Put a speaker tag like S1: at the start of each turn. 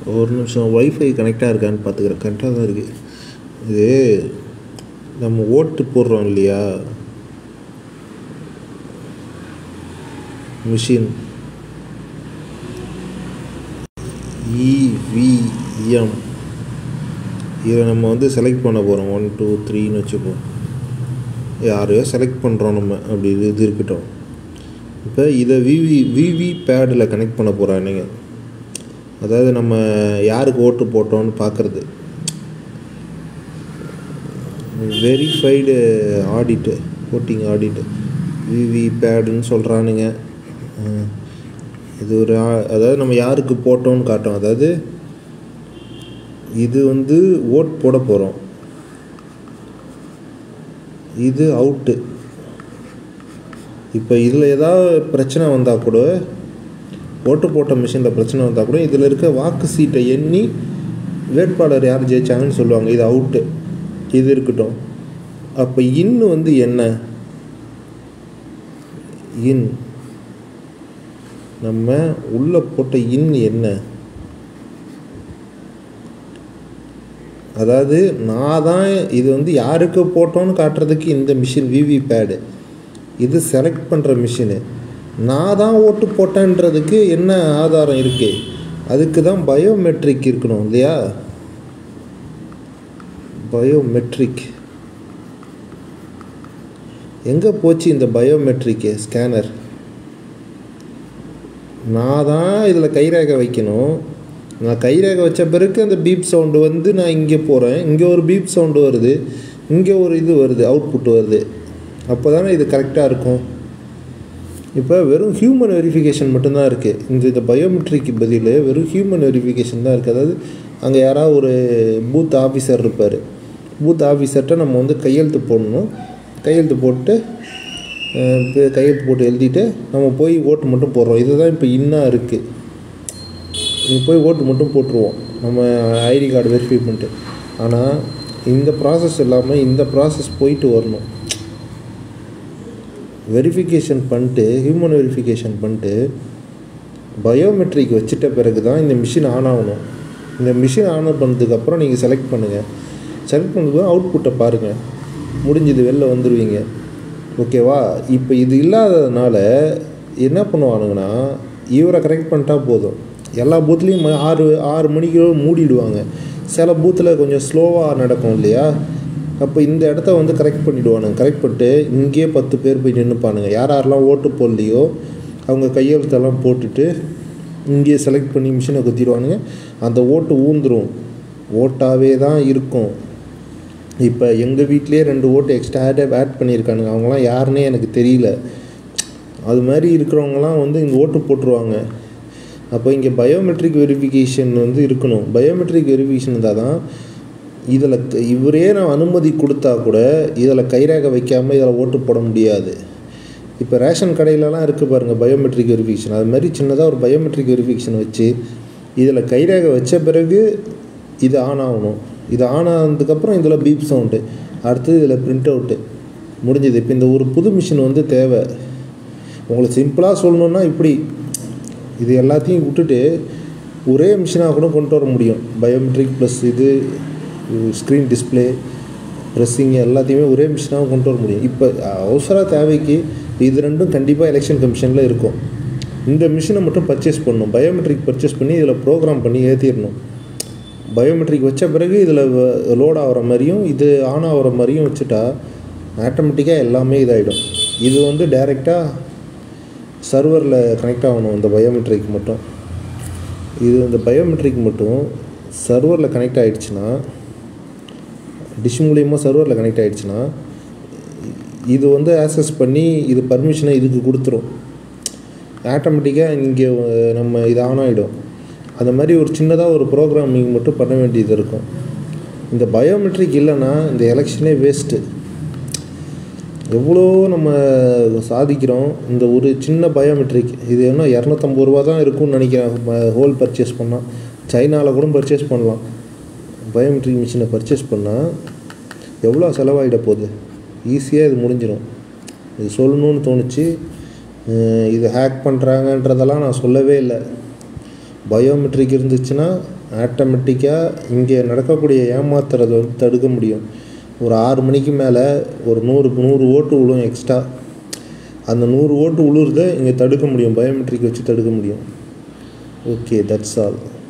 S1: ஒரு நிமிஷம் ஒய்ஃபை கனெக்டாக இருக்கான்னு பார்த்துக்கிறேன் கரெக்டாக தான் இருக்குது இது நம்ம ஓட்டு போடுறோம் இல்லையா மிஷின் இவிஎம் இதை நம்ம வந்து செலக்ட் பண்ண போகிறோம் ஒன் டூ த்ரீன்னு வச்சுப்போம் யாரையோ செலக்ட் பண்ணுறோம் நம்ம அப்படி இது இது இருக்கட்டும் இப்போ இதை விவி விவி பேடில் கனெக்ட் பண்ண போகிறானுங்க அதாவது நம்ம யாருக்கு ஓட்டு போட்டோம்னு பார்க்குறது வெரிஃபைடு ஆடிட்டு ஓட்டிங் ஆடிட்டு விவி பேடுன்னு சொல்கிறானுங்க இது ஒரு ஆ- அதாவது நம்ம யாருக்கு போட்டோம்னு காட்டும் அதாவது இது வந்து ஓட் போட போகிறோம் இது அவுட்டு இப்போ இதில் ஏதாவது பிரச்சனை வந்தால் கூட ஓட்டு போட்ட மிஷினில் பிரச்சனை வந்தால் கூட இதில் இருக்க வாக்கு சீட்டை எண்ணி வேட்பாளர் யார் ஜெயிச்சாங்கன்னு சொல்லுவாங்க இது அவுட்டு இது இருக்கட்டும் அப்போ இன் வந்து என்ன இன் நம்ம உள்ளே போட்ட இன் என்ன அதாவது நான் தான் இது வந்து யாருக்கு போட்டோன்னு காட்டுறதுக்கு இந்த மிஷின் விவி பேடு இது செலக்ட் பண்ணுற மிஷினு நான் தான் ஓட்டு போட்டேன்றதுக்கு என்ன ஆதாரம் இருக்கு அதுக்கு தான் பயோமெட்ரிக் இருக்கணும் இல்லையா பயோமெட்ரிக் எங்கே போச்சு இந்த பயோமெட்ரிக்கு ஸ்கேனர் நான் தான் இதில் கைரேகை வைக்கணும் நான் கைரேகை வச்ச பிறகு அந்த பீப் சவுண்டு வந்து நான் இங்கே போகிறேன் இங்கே ஒரு பீப் சவுண்டு வருது இங்கே ஒரு இது வருது அவுட்புட் வருது அப்போ தானே இது கரெக்டாக இருக்கும் இப்போ வெறும் ஹியூமன் வெரிஃபிகேஷன் மட்டும்தான் இருக்குது இந்த இந்த பயோமெட்ரிக்கு பதில் வெறும் ஹியூமன் வெரிஃபிகேஷன் தான் இருக்குது அதாவது அங்கே யாராவது ஒரு பூத் ஆஃபீஸர் இருப்பார் பூத் ஆஃபீஸர்கிட்ட நம்ம வந்து கையெழுத்து போடணும் கையெழுத்து போட்டு அஹ், இப்போ கையெழுத்து போட்டு எழுதிட்டு நம்ம போய் ஓட்டு மட்டும் போடுறோம் இதுதான் இப்போ இன்னும் இருக்குது இங்கே போய் ஓட்டு மட்டும் போட்டுருவோம் நம்ம ஐடி கார்டு வெரிஃபை பண்ணிட்டு ஆனால் இந்த ப்ராசஸ் இல்லாமல் இந்த ப்ராசஸ் போயிட்டு வரணும் வெரிஃபிகேஷன் பண்ணிட்டு ஹியூமன் வெரிஃபிகேஷன் பண்ணிட்டு பயோமெட்ரிக் வச்சிட்ட பிறகு தான் இந்த மிஷின் ஆன் ஆகணும் இந்த மிஷின் ஆன் பண்ணதுக்கப்புறம் நீங்கள் செலக்ட் பண்ணுங்கள் செலக்ட் பண்ணதுக்கு அவுட்புட்டை பாருங்கள் முடிஞ்சது வெளில வந்துடுவீங்க ஓகேவா இப்போ இது இல்லாததுனால என்ன பண்ணுவானுங்கன்னா இவரை கரெக்ட் பண்ணிட்டா போதும் எல்லா பூத்துலேயும் ஆறு ஆறு மணிக்கு மூடிடுவாங்க சில பூத்தில் கொஞ்சம் ஸ்லோவாக நடக்கும் இல்லையா அப்போ இந்த இடத்த வந்து கரெக்ட் பண்ணிவிடுவானுங்க கரெக்ட் பண்ணிட்டு இங்கேயே பத்து பேர் போய் நின்றுப்பானுங்க யார் யாரெல்லாம் ஓட்டு போடலையோ அவங்க கையெழுத்தெல்லாம் போட்டுட்டு இங்கேயே செலக்ட் பண்ணி மிஷினை குத்திடுவானுங்க அந்த ஓட்டு ஊந்துரும் ஓட்டாகவே தான் இருக்கும் இப்போ எங்கள் வீட்லேயே ரெண்டு ஓட்டு எக்ஸ்ட்ரா ஆட் ஆட் பண்ணியிருக்கானுங்க அவங்களாம் யாருன்னே எனக்கு தெரியல அது மாதிரி இருக்கிறவங்கலாம் வந்து இங்கே ஓட்டு போட்டுருவாங்க அப்போ இங்கே பயோமெட்ரிக் வெரிஃபிகேஷன் வந்து இருக்கணும் பயோமெட்ரிக் வெரிஃபிகேஷன் இருந்தால் தான் இதில் இவரே நான் அனுமதி கொடுத்தா கூட இதில் கைரேகை வைக்காமல் இதில் ஓட்டு போட முடியாது இப்போ ரேஷன் கடையிலலாம் இருக்குது பாருங்கள் பயோமெட்ரிக் வெரிஃபிகேஷன் அது மாதிரி சின்னதாக ஒரு பயோமெட்ரிக் வெரிஃபிகேஷன் வச்சு இதில் கைரேகை வச்ச பிறகு இது ஆன் ஆகணும் இது ஆன் ஆனதுக்கப்புறம் இதில் பீப் சவுண்டு அடுத்தது இதில் பிரிண்ட் அவுட்டு முடிஞ்சது இப்போ இந்த ஒரு புது மிஷின் வந்து தேவை உங்களுக்கு சிம்பிளாக சொல்லணுன்னா இப்படி இது எல்லாத்தையும் விட்டுட்டு ஒரே மிஷினாக கூட கொண்டு வர முடியும் பயோமெட்ரிக் ப்ளஸ் இது ஸ்க்ரீன் டிஸ்ப்ளே ப்ரெஸ்ஸிங் எல்லாத்தையுமே ஒரே மிஷினாக கொண்டு வர முடியும் இப்போ அவசர தேவைக்கு இது ரெண்டும் கண்டிப்பாக எலெக்ஷன் கமிஷனில் இருக்கும் இந்த மிஷினை மட்டும் பர்ச்சேஸ் பண்ணணும் பயோமெட்ரிக் பர்ச்சேஸ் பண்ணி இதில் ப்ரோக்ராம் பண்ணி ஏற்றிடணும் பயோமெட்ரிக் வச்ச பிறகு இதில் லோட் ஆகிற மாதிரியும் இது ஆன் ஆகிற மாதிரியும் வச்சுட்டா ஆட்டோமேட்டிக்காக எல்லாமே இதாகிடும் இது வந்து டைரெக்டாக சர்வரில் கனெக்ட் ஆகணும் இந்த பயோமெட்ரிக் மட்டும் இது இந்த பயோமெட்ரிக் மட்டும் சர்வரில் கனெக்ட் ஆகிடுச்சுன்னா டிஷ் மூலியமாக சர்வரில் கனெக்ட் ஆகிடுச்சுன்னா இது வந்து ஆக்சஸ் பண்ணி இது பர்மிஷனை இதுக்கு கொடுத்துரும் ஆட்டோமேட்டிக்காக இங்கே நம்ம இது ஆன் ஆகிடும் அந்த மாதிரி ஒரு சின்னதாக ஒரு ப்ரோக்ராமிங் மட்டும் பண்ண வேண்டியது இருக்கும் இந்த பயோமெட்ரிக் இல்லைன்னா இந்த எலெக்ஷனே வேஸ்ட்டு எவ்வளோ நம்ம சாதிக்கிறோம் இந்த ஒரு சின்ன பயோமெட்ரிக் இது என்ன இரநூத்தம்பது ரூபா தான் இருக்கும்னு நினைக்கிறேன் ஹோல் பர்ச்சேஸ் பண்ணால் சைனாவில் கூட பர்ச்சேஸ் பண்ணலாம் பயோமெட்ரிக் மிஷினை பர்ச்சேஸ் பண்ணால் எவ்வளோ செலவாகிட போகுது ஈஸியாக இது முடிஞ்சிடும் இது சொல்லணும்னு தோணுச்சு அஹ் இது ஹேக் பண்ணுறாங்கன்றதெல்லாம் நான் சொல்லவே இல்லை பயோமெட்ரிக் இருந்துச்சுன்னா ஆட்டோமேட்டிக்காக இங்கே நடக்கக்கூடிய ஏமாத்துறதை வந்து தடுக்க முடியும் ஒரு ஆறு மணிக்கு மேலே ஒரு நூறு நூறு ஓட்டு விழும் எக்ஸ்ட்ரா அந்த நூறு ஓட்டு விழுறத இங்கே தடுக்க முடியும் பயோமெட்ரிக் வச்சு தடுக்க முடியும் ஓகே தட்ஸ் ஆல்